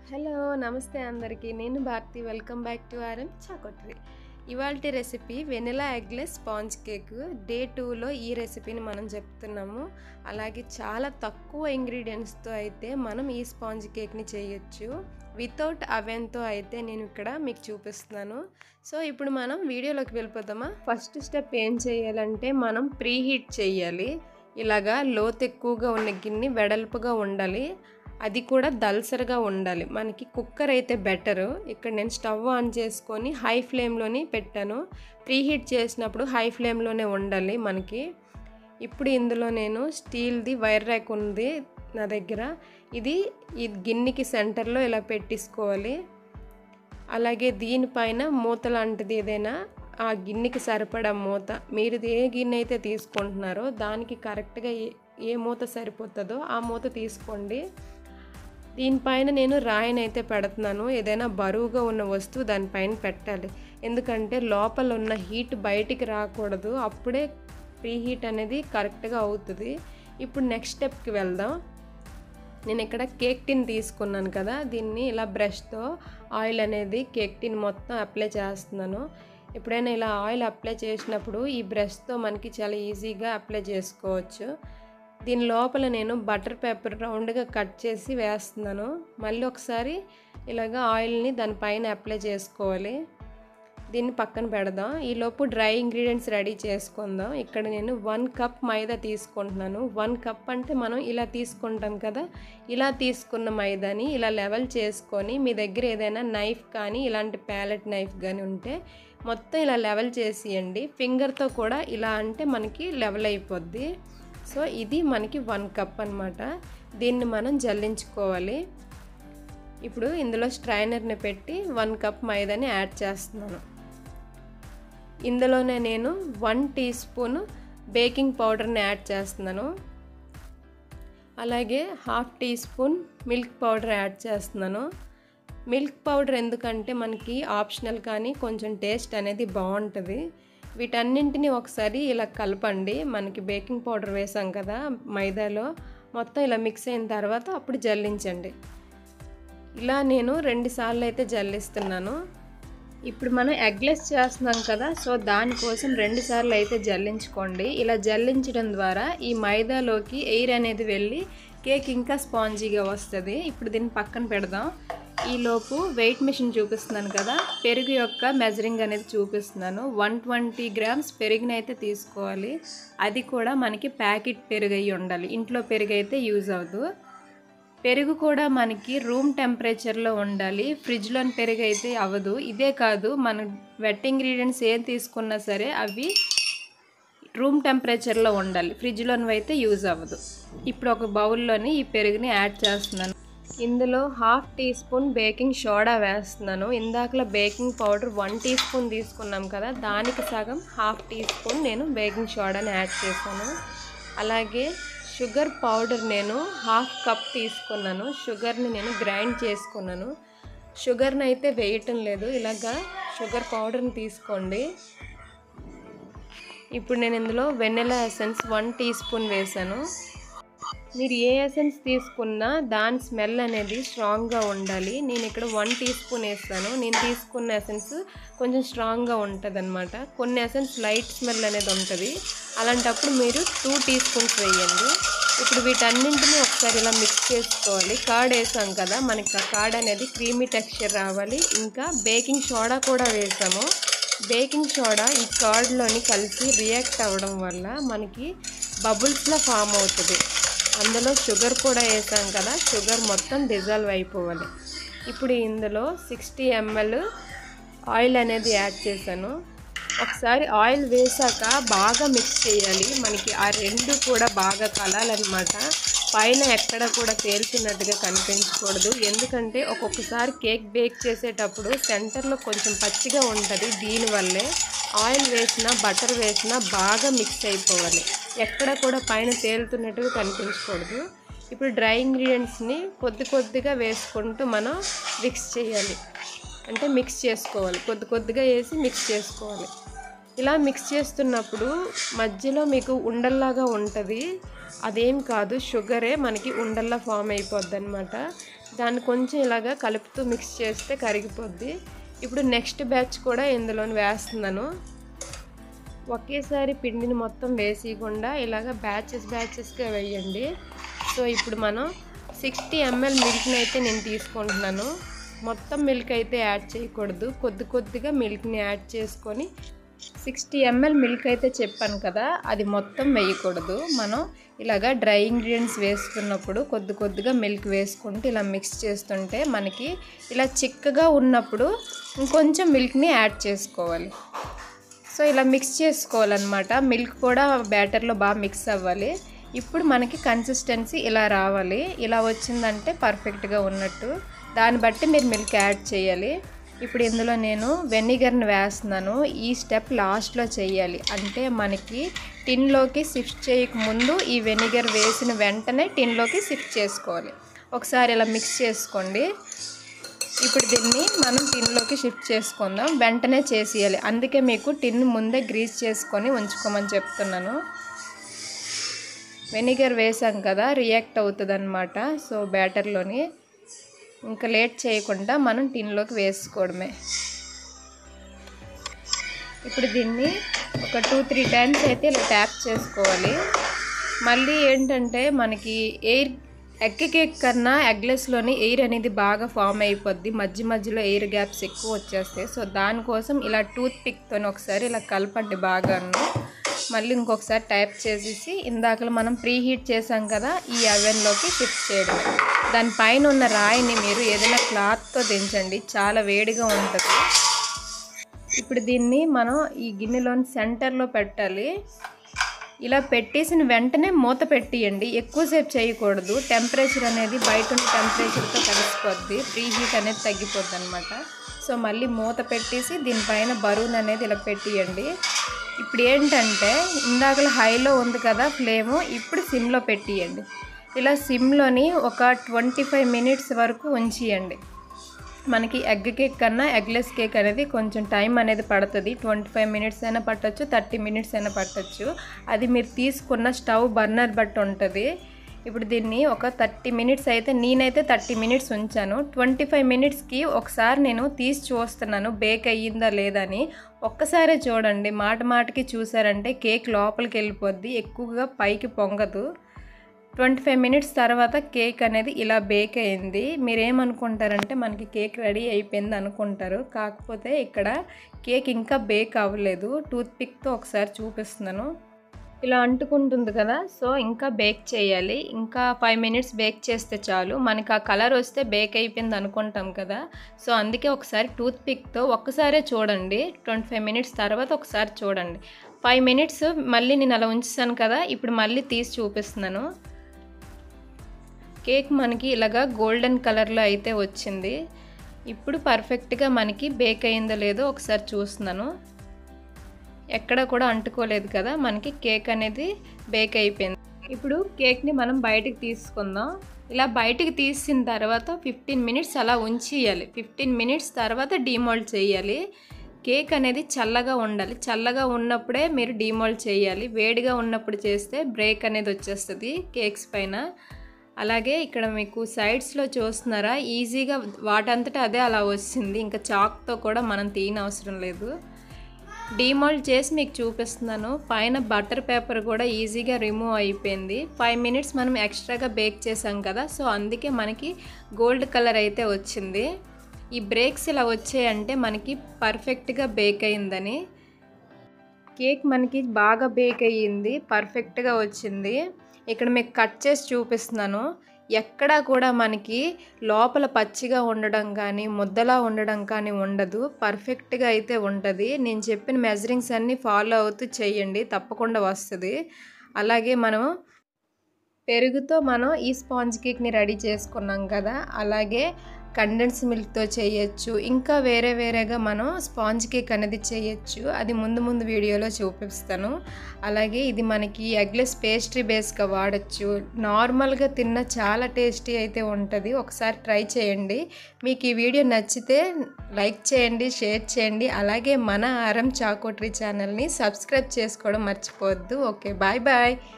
hello నమస్తే అందరికీ నేను Bharathi welcome back to RM చాకోట్రీ ఇవాళ recipe vanilla eggless sponge cake day టూలో ఈ రెసిపీని మనం చెప్తున్నాము అలాగే చాలా తక్కువ ఇంగ్రీడియంట్స్తో అయితే మనం ఈ స్పాంజ్ కేక్ని చేయొచ్చు వితౌట్ అవెన్తో అయితే నేను ఇక్కడ మీకు చూపిస్తున్నాను సో ఇప్పుడు మనం వీడియోలోకి వెళ్ళిపోతామా ఫస్ట్ స్టెప్ ఏం చేయాలంటే మనం ప్రీ హీట్ చేయాలి ఇలాగా లోతు ఎక్కువగా ఉన్న గిన్నె వెడల్పుగా ఉండాలి అది కూడా దల్సరగా ఉండాలి మనకి కుక్కర్ అయితే బెటరు ఇక్కడ నేను స్టవ్ ఆన్ చేసుకొని హై ఫ్లేమ్లోని పెట్టాను ప్రీహీట్ చేసినప్పుడు హై ఫ్లేమ్లోనే ఉండాలి మనకి ఇప్పుడు ఇందులో నేను స్టీల్ది వైర్ ర్యాక్ ఉంది నా దగ్గర ఇది ఈ గిన్నెకి సెంటర్లో ఇలా పెట్టేసుకోవాలి అలాగే దీనిపైన మూత లాంటిది ఏదైనా ఆ గిన్నెకి సరిపడా మూత మీరు ఏ గిన్నె అయితే తీసుకుంటున్నారో దానికి కరెక్ట్గా ఏ ఏ మూత సరిపోతుందో ఆ మూత తీసుకోండి దీనిపైన నేను రాయిని అయితే పెడుతున్నాను ఏదైనా బరువుగా ఉన్న వస్తువు దానిపైన పెట్టాలి ఎందుకంటే లోపల ఉన్న హీట్ బయటికి రాకూడదు అప్పుడే ప్రీ హీట్ అనేది కరెక్ట్గా అవుతుంది ఇప్పుడు నెక్స్ట్ స్టెప్కి వెళ్దాం నేను ఇక్కడ కేక్ టిన్ తీసుకున్నాను కదా దీన్ని ఇలా బ్రష్తో ఆయిల్ అనేది కేక్ టిన్ మొత్తం అప్లై చేస్తున్నాను ఎప్పుడైనా ఇలా ఆయిల్ అప్లై చేసినప్పుడు ఈ బ్రష్తో మనకి చాలా ఈజీగా అప్లై చేసుకోవచ్చు దీని లోపల నేను బటర్ పేపర్ రౌండ్గా కట్ చేసి వేస్తున్నాను మళ్ళీ ఒకసారి ఇలాగ ఆయిల్ని దానిపైన అప్లై చేసుకోవాలి దీన్ని పక్కన పెడదాం ఈలోపు డ్రై ఇంగ్రీడియంట్స్ రెడీ చేసుకుందాం ఇక్కడ నేను వన్ కప్ మైదా తీసుకుంటున్నాను వన్ కప్ అంటే మనం ఇలా తీసుకుంటాం కదా ఇలా తీసుకున్న మైదాని ఇలా లెవెల్ చేసుకొని మీ దగ్గర ఏదైనా నైఫ్ కానీ ఇలాంటి ప్యాలెట్ నైఫ్ కానీ ఉంటే మొత్తం ఇలా లెవెల్ చేసియండి ఫింగర్తో కూడా ఇలా అంటే మనకి లెవెల్ అయిపోద్ది సో ఇది మనకి వన్ కప్ అనమాట దీన్ని మనం జల్లించుకోవాలి ఇప్పుడు ఇందులో స్ట్రైనర్ని పెట్టి వన్ కప్ మైదాని యాడ్ చేస్తున్నాను ఇందులోనే నేను వన్ టీ స్పూన్ బేకింగ్ పౌడర్ని యాడ్ చేస్తున్నాను అలాగే half teaspoon milk powder add చేస్తున్నాను మిల్క్ పౌడర్ ఎందుకంటే మనకి ఆప్షనల్ కానీ కొంచెం టేస్ట్ అనేది బాగుంటుంది వీటన్నింటినీ ఒకసారి ఇలా కలపండి మనకి బేకింగ్ పౌడర్ వేసాం కదా మైదాలో మొత్తం ఇలా మిక్స్ అయిన తర్వాత అప్పుడు జల్లించండి ఇలా నేను రెండు సార్లు అయితే జల్లిస్తున్నాను ఇప్పుడు మనం ఎగ్లెస్ చేస్తున్నాం కదా సో దానికోసం రెండు సార్లు అయితే జల్లించుకోండి ఇలా జల్లించడం ద్వారా ఈ మైదాలోకి ఎయిర్ అనేది వెళ్ళి కేక్ ఇంకా స్పాంజీగా వస్తుంది ఇప్పుడు దీన్ని పక్కన పెడదాం ఈలోపు వెయిట్ మిషన్ చూపిస్తున్నాను కదా పెరుగు యొక్క మెజరింగ్ అనేది చూపిస్తున్నాను వన్ ట్వంటీ గ్రామ్స్ పెరుగుని అయితే తీసుకోవాలి అది కూడా మనకి ప్యాకెట్ పెరుగు అయి ఉండాలి ఇంట్లో పెరుగు అయితే యూజ్ అవ్వదు పెరుగు కూడా మనకి రూమ్ టెంపరేచర్లో ఉండాలి ఫ్రిడ్జ్లోని పెరుగు అయితే అవ్వదు ఇదే కాదు మన వెట్ ఇంగ్రీడియంట్స్ ఏం తీసుకున్నా సరే అవి రూమ్ టెంపరేచర్లో ఉండాలి ఫ్రిడ్జ్లోనివి అయితే యూజ్ అవ్వదు ఇప్పుడు ఒక బౌల్లోని ఈ పెరుగుని యాడ్ చేస్తున్నాను ఇందులో half teaspoon baking soda వేస్తున్నాను ఇందాకలో baking powder one teaspoon తీసుకున్నాం కదా దానికి సగం హాఫ్ టీ స్పూన్ నేను బేకింగ్ సోడాని యాడ్ చేశాను అలాగే షుగర్ పౌడర్ నేను హాఫ్ కప్ తీసుకున్నాను షుగర్ని నేను గ్రైండ్ చేసుకున్నాను షుగర్ని అయితే వేయటం లేదు ఇలాగా షుగర్ పౌడర్ని తీసుకోండి ఇప్పుడు నేను ఇందులో vanilla essence one teaspoon వేసాను మీరు ఏ ఎసెన్స్ తీసుకున్నా దాని స్మెల్ అనేది స్ట్రాంగ్గా ఉండాలి నేను ఇక్కడ వన్ టీ స్పూన్ వేస్తాను నేను తీసుకున్న ఎసెన్స్ కొంచెం స్ట్రాంగ్గా ఉంటుంది అనమాట కొన్ని ఎసెన్స్ లైట్ స్మెల్ అనేది ఉంటుంది అలాంటప్పుడు మీరు టూ టీ స్పూన్స్ వేయండి ఇప్పుడు వీటన్నింటినీ ఒకసారి ఇలా మిక్స్ చేసుకోవాలి కార్డ్ వేసాం కదా మనకి ఆ కార్డ్ అనేది క్రీమీ టెక్స్చర్ రావాలి ఇంకా బేకింగ్ సోడా కూడా వేసాము బేకింగ్ సోడా ఈ కార్డ్లోని కలిసి రియాక్ట్ అవ్వడం వల్ల మనకి బబుల్స్లా ఫామ్ అవుతుంది అందులో షుగర్ కూడా వేసాం కదా షుగర్ మొత్తం డిజాల్వ్ అయిపోవాలి ఇప్పుడు ఇందులో సిక్స్టీ ఎంఎల్ ఆయిల్ అనేది యాడ్ చేశాను ఒకసారి ఆయిల్ వేసాక బాగా మిక్స్ చేయాలి మనకి ఆ రెండు కూడా బాగా కలాలన్నమాట పైన ఎక్కడ కూడా తేల్చినట్టుగా కనిపించకూడదు ఎందుకంటే ఒక్కొక్కసారి కేక్ బేక్ చేసేటప్పుడు సెంటర్లో కొంచెం పచ్చిగా ఉంటుంది దీనివల్లే ఆయిల్ వేసినా బటర్ వేసినా బాగా మిక్స్ అయిపోవాలి ఎక్కడ కూడా పైన తేలుతున్నట్టుగా కనిపించకూడదు ఇప్పుడు డ్రై ఇంగ్రీడియంట్స్ని కొద్ది కొద్దిగా వేసుకుంటూ మనం మిక్స్ చేయాలి అంటే మిక్స్ చేసుకోవాలి కొద్ది కొద్దిగా వేసి మిక్స్ చేసుకోవాలి ఇలా మిక్స్ చేస్తున్నప్పుడు మధ్యలో మీకు ఉండల్లాగా ఉంటుంది అదేం కాదు షుగరే మనకి ఉండల్లా ఫామ్ అయిపోద్ది అనమాట దాన్ని కొంచెం ఇలాగా కలుపుతూ మిక్స్ చేస్తే కరిగిపోద్ది ఇప్పుడు నెక్స్ట్ బ్యాచ్ కూడా ఇందులో వేస్తున్నాను ఒకేసారి పిండిని మొత్తం వేసేయకుండా ఇలాగ బ్యాచెస్ బ్యాచెస్గా వేయండి సో ఇప్పుడు మనం సిక్స్టీ ఎంఎల్ మిల్క్ని అయితే నేను తీసుకుంటున్నాను మొత్తం మిల్క్ అయితే యాడ్ చేయకూడదు కొద్ది కొద్దిగా మిల్క్ని యాడ్ చేసుకొని సిక్స్టీ ఎంఎల్ మిల్క్ అయితే చెప్పాను కదా అది మొత్తం వేయకూడదు మనం ఇలాగా డ్రై ఇంగ్రీడియంట్స్ వేసుకున్నప్పుడు కొద్ది కొద్దిగా మిల్క్ వేసుకుంటూ ఇలా మిక్స్ చేస్తుంటే మనకి ఇలా చిక్కగా ఉన్నప్పుడు ఇంకొంచెం మిల్క్ని యాడ్ చేసుకోవాలి సో ఇలా మిక్స్ చేసుకోవాలన్నమాట మిల్క్ కూడా బ్యాటర్లో బాగా మిక్స్ అవ్వాలి ఇప్పుడు మనకి కన్సిస్టెన్సీ ఇలా రావాలి ఇలా వచ్చిందంటే పర్ఫెక్ట్గా ఉన్నట్టు దాన్ని బట్టి మీరు మిల్క్ యాడ్ చేయాలి ఇప్పుడు ఇందులో నేను వెనిగర్ని వేస్తున్నాను ఈ స్టెప్ లాస్ట్లో చేయాలి అంటే మనకి టిన్లోకి షిఫ్ట్ చేయక ముందు ఈ వెనిగర్ వేసిన వెంటనే టిన్లోకి షిఫ్ట్ చేసుకోవాలి ఒకసారి ఇలా మిక్స్ చేసుకోండి ఇప్పుడు దీన్ని మనం టిన్లోకి షిఫ్ట్ చేసుకుందాం వెంటనే చేసేయాలి అందుకే మీకు టిన్ ముందే గ్రీస్ చేసుకొని ఉంచుకోమని చెప్తున్నాను వెనిగర్ వేసాం కదా రియాక్ట్ అవుతుంది అనమాట సో బ్యాటర్లోని ఇంకా లేట్ చేయకుండా మనం టిన్లోకి వేసుకోవడమే ఇప్పుడు దీన్ని ఒక టూ త్రీ టైమ్స్ అయితే ఇలా ట్యాప్ చేసుకోవాలి మళ్ళీ ఏంటంటే మనకి ఎయిర్ ఎగ్ కేక్ కన్నా ఎగ్లెస్లోని ఎయిర్ అనేది బాగా ఫామ్ అయిపోద్ది మధ్య మధ్యలో ఎయిర్ గ్యాప్స్ ఎక్కువ వచ్చేస్తాయి సో దానికోసం ఇలా టూత్ పిక్తో ఒకసారి ఇలా కలపండి బాగాను మళ్ళీ ఇంకొకసారి టైప్ చేసేసి ఇందాకలు మనం ప్రీ హీట్ చేసాం కదా ఈ అవెన్లోకి షిఫ్ట్ చేయడమే దానిపైన ఉన్న రాయిని మీరు ఏదైనా క్లాత్తో దించండి చాలా వేడిగా ఉంటుంది ఇప్పుడు దీన్ని మనం ఈ గిన్నెలోని సెంటర్లో పెట్టాలి ఇలా పెట్టేసిన వెంటనే మూత పెట్టియండి ఎక్కువసేపు చేయకూడదు టెంపరేచర్ అనేది బయట ఉన్న టెంపరేచర్తో కలిసిపోద్ది ప్రీ హీట్ అనేది తగ్గిపోద్ది అనమాట సో మళ్ళీ మూత పెట్టేసి దీనిపైన బరువును అనేది ఇలా పెట్టియండి ఇప్పుడు ఏంటంటే ఇందాకలో హైలో ఉంది కదా ఫ్లేము ఇప్పుడు సిమ్లో పెట్టియండి ఇలా సిమ్లోని ఒక ట్వంటీ ఫైవ్ మినిట్స్ వరకు ఉంచియండి మనకి ఎగ్ కేక్ కన్నా ఎగ్లెస్ కేక్ అనేది కొంచెం టైం అనేది పడుతుంది ట్వంటీ ఫైవ్ మినిట్స్ అయినా పట్టచ్చు థర్టీ మినిట్స్ అయినా పట్టచ్చు అది మీరు తీసుకున్న స్టవ్ బర్నర్ బట్టి ఉంటుంది ఇప్పుడు దీన్ని ఒక థర్టీ మినిట్స్ అయితే నేనైతే థర్టీ మినిట్స్ ఉంచాను ట్వంటీ ఫైవ్ మినిట్స్కి ఒకసారి నేను తీసి చూస్తున్నాను బేక్ అయ్యిందా లేదా అని ఒక్కసారే చూడండి మాట మాటకి చూసారంటే కేక్ లోపలికి వెళ్ళిపోద్ది ఎక్కువగా పైకి పొంగదు ట్వంటీ ఫైవ్ మినిట్స్ తర్వాత కేక్ అనేది ఇలా బేక్ అయింది మీరేమనుకుంటారంటే మనకి కేక్ రెడీ అయిపోయింది అనుకుంటారు కాకపోతే ఇక్కడ కేక్ ఇంకా బేక్ అవ్వలేదు టూత్ పిక్తో ఒకసారి చూపిస్తున్నాను ఇలా అంటుకుంటుంది కదా సో ఇంకా బేక్ చేయాలి ఇంకా ఫైవ్ మినిట్స్ బేక్ చేస్తే చాలు మనకి ఆ కలర్ వస్తే బేక్ అయిపోయింది అనుకుంటాం కదా సో అందుకే ఒకసారి టూత్ పిక్తో ఒక్కసారే చూడండి ట్వంటీ ఫైవ్ మినిట్స్ తర్వాత ఒకసారి చూడండి ఫైవ్ మినిట్స్ మళ్ళీ నేను అలా ఉంచాను కదా ఇప్పుడు మళ్ళీ తీసి చూపిస్తున్నాను కేక్ మనకి ఇలాగా గోల్డెన్ కలర్లో అయితే వచ్చింది ఇప్పుడు పర్ఫెక్ట్గా మనకి బేక్ అయిందో లేదో ఒకసారి చూస్తున్నాను ఎక్కడ కూడా అంటుకోలేదు కదా మనకి కేక్ అనేది బేక్ అయిపోయింది ఇప్పుడు కేక్ని మనం బయటికి తీసుకుందాం ఇలా బయటికి తీసిన తర్వాత ఫిఫ్టీన్ మినిట్స్ అలా ఉంచేయాలి ఫిఫ్టీన్ మినిట్స్ తర్వాత డీమోల్డ్ చేయాలి కేక్ అనేది చల్లగా ఉండాలి చల్లగా ఉన్నప్పుడే మీరు డీమోల్డ్ చేయాలి వేడిగా ఉన్నప్పుడు చేస్తే బ్రేక్ అనేది వచ్చేస్తుంది కేక్స్ పైన అలాగే ఇక్కడ మీకు సైడ్స్లో చూస్తున్నారా ఈజీగా వాటంతటా అదే అలా వచ్చింది ఇంకా చాక్తో కూడా మనం తీయని అవసరం లేదు డీమోల్డ్ చేసి మీకు చూపిస్తున్నాను పైన బటర్ పేపర్ కూడా ఈజీగా రిమూవ్ అయిపోయింది ఫైవ్ మినిట్స్ మనం ఎక్స్ట్రాగా బేక్ చేసాం కదా సో అందుకే మనకి గోల్డ్ కలర్ అయితే వచ్చింది ఈ బ్రేక్స్ ఇలా వచ్చాయంటే మనకి పర్ఫెక్ట్గా బేక్ అయిందని కేక్ మనకి బాగా బేక్ అయ్యింది పర్ఫెక్ట్గా వచ్చింది ఇక్కడ మీకు కట్ చేసి చూపిస్తున్నాను ఎక్కడా కూడా మనకి లోపల పచ్చిగా ఉండడం కానీ ముద్దలా ఉండడం కానీ ఉండదు పర్ఫెక్ట్గా అయితే ఉంటుంది నేను చెప్పిన మెజరింగ్స్ అన్నీ ఫాలో అవుతూ చేయండి తప్పకుండా వస్తుంది అలాగే మనం పెరుగుతో మనం ఈ స్పాంజ్ కేక్ని రెడీ చేసుకున్నాం కదా అలాగే కండెన్స్ మిల్క్తో చేయొచ్చు ఇంకా వేరే వేరేగా మనం స్పాంజ్ కేక్ అనేది చేయొచ్చు అది ముందు ముందు వీడియోలో చూపిస్తాను అలాగే ఇది మనకి ఎగ్లెస్ పేస్ట్రీ బేస్గా వాడచ్చు నార్మల్గా తిన్న చాలా టేస్టీ అయితే ఉంటుంది ఒకసారి ట్రై చేయండి మీకు ఈ వీడియో నచ్చితే లైక్ చేయండి షేర్ చేయండి అలాగే మన ఆరం చాకోట్రీ ఛానల్ని సబ్స్క్రైబ్ చేసుకోవడం మర్చిపోవద్దు ఓకే బాయ్ బాయ్